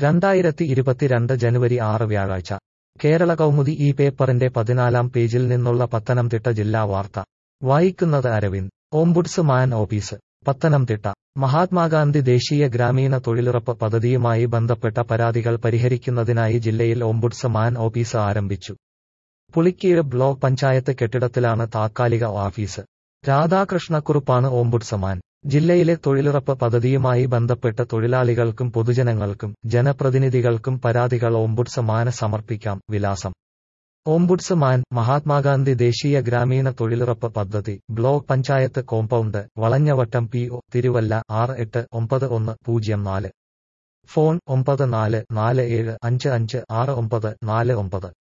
രണ്ടായിരത്തി ഇരുപത്തിരണ്ട് ജനുവരി ആറ് വ്യാഴാഴ്ച കേരള കൗമുദി ഈ പേപ്പറിന്റെ പതിനാലാം പേജിൽ നിന്നുള്ള പത്തനംതിട്ട ജില്ലാ വാർത്ത വായിക്കുന്നത് അരവിന്ദ് ഓംബുഡ്സ്മാൻ ഓഫീസ് പത്തനംതിട്ട മഹാത്മാഗാന്ധി ദേശീയ ഗ്രാമീണ തൊഴിലുറപ്പ് പദ്ധതിയുമായി ബന്ധപ്പെട്ട പരാതികൾ പരിഹരിക്കുന്നതിനായി ജില്ലയിൽ ഓംബുഡ്സ്മാൻ ഓഫീസ് ആരംഭിച്ചു പുളിക്കീഴ് ബ്ലോക്ക് പഞ്ചായത്ത് കെട്ടിടത്തിലാണ് താത്കാലിക ഓഫീസ് രാധാകൃഷ്ണക്കുറുപ്പാണ് ഓംബുഡ്സ്മാൻ ജില്ലയിലെ തൊഴിലുറപ്പ് പദ്ധതിയുമായി ബന്ധപ്പെട്ട് തൊഴിലാളികൾക്കും പൊതുജനങ്ങൾക്കും ജനപ്രതിനിധികൾക്കും പരാതികൾ ഓംബുഡ്സ്മാന് സമർപ്പിക്കാം വിലാസം ഓംബുഡ്സ്മാൻ മഹാത്മാഗാന്ധി ദേശീയ ഗ്രാമീണ തൊഴിലുറപ്പ് പദ്ധതി block panchayat compound Valanjavattom P O Thiruvalla ആറ് എട്ട് ഒമ്പത് ഒന്ന് പൂജ്യം നാല് ഫോൺ ഒമ്പത് നാല് നാല് ഏഴ് അഞ്ച് അഞ്ച് ആറ് ഒമ്പത് നാല് ഒമ്പത്